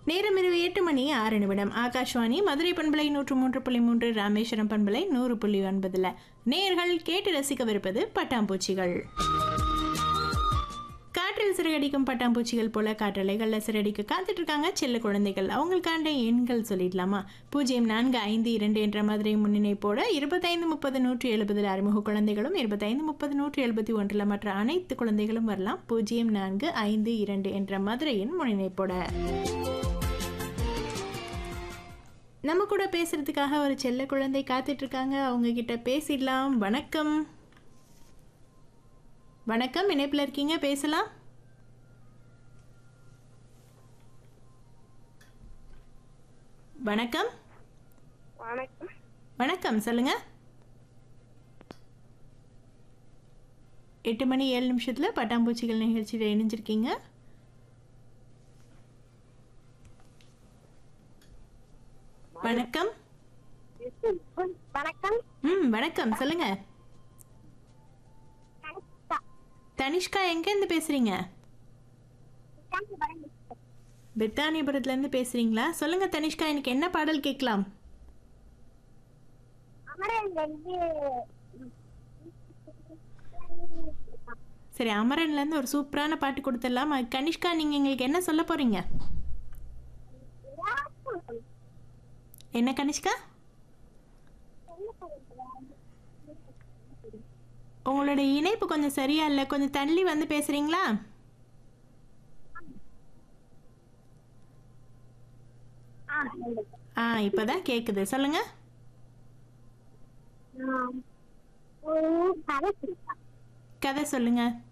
நேரம் இரவு எட்டு மணி ஆறு நிமிடம் ஆகாஷ்வாணி மதுரை பண்பலை நூற்று மூன்று புள்ளி மூன்று ராமேஸ்வரம் பண்பலை நூறு புள்ளி ஒன்பதுல நேர்கள் கேட்டு ரசிக்கவிருப்பது பட்டாம்பூச்சிகள் காற்றில் சிறகடிக்கும் பட்டாம்பூச்சிகள் போல காற்றலைகளில் சிறடிக்க காத்துட்டு இருக்காங்க செல்ல குழந்தைகள் அவங்களுக்காண்ட எண்கள் சொல்லிடலாமா பூஜ்ஜியம் நான்கு ஐந்து இரண்டு என்ற மாதிரி முன்னிணைப்போட இருபத்தைந்து முப்பது நூற்றி எழுபதில் அறிமுக குழந்தைகளும் இருபத்தைந்து முப்பது நூற்றி எழுபத்தி ஒன்றில் மற்ற அனைத்து குழந்தைகளும் வரலாம் பூஜ்ஜியம் நான்கு ஐந்து இரண்டு என்ற மதுரையின் முன்னிணைப்போட நம்ம கூட பேசுறதுக்காக ஒரு செல்ல குழந்தை காத்துட்டு இருக்காங்க அவங்க கிட்ட பேசிடலாம் வணக்கம் வணக்கம் இணைப்பில் இருக்கீங்க பேசலாம் வணக்கம் வணக்கம் வணக்கம் சொல்லுங்க எட்டு மணி ஏழு நிமிஷத்துல பட்டாம்பூச்சிகள் நிகழ்ச்சியில் இணைஞ்சிருக்கீங்க வணக்கம் வணக்கம் ம் வணக்கம் சொல்லுங்க தனிஷ்கா எங்கேருந்து பேசுறீங்க பிரித்தானியபுரத்துலேருந்து பேசுறீங்களா சொல்லுங்க தனிஷ்கா எனக்கு என்ன பாடல் கேட்கலாம் அமரன்லேருந்து சரி அமரன்லேருந்து ஒரு சூப்பரான பாட்டு கொடுத்துடலாம் அது கனிஷ்கா நீங்கள் எங்களுக்கு என்ன சொல்ல போறீங்க என்ன கனிஷ்கா உங்களோட இணைப்பு கொஞ்சம் சரியா இல்லை கொஞ்சம் தள்ளி வந்து பேசுறீங்களா ஆ இப்போதான் கேட்குது சொல்லுங்க ஒரு கதை சொல்லுங்க கதை சொல்லுங்க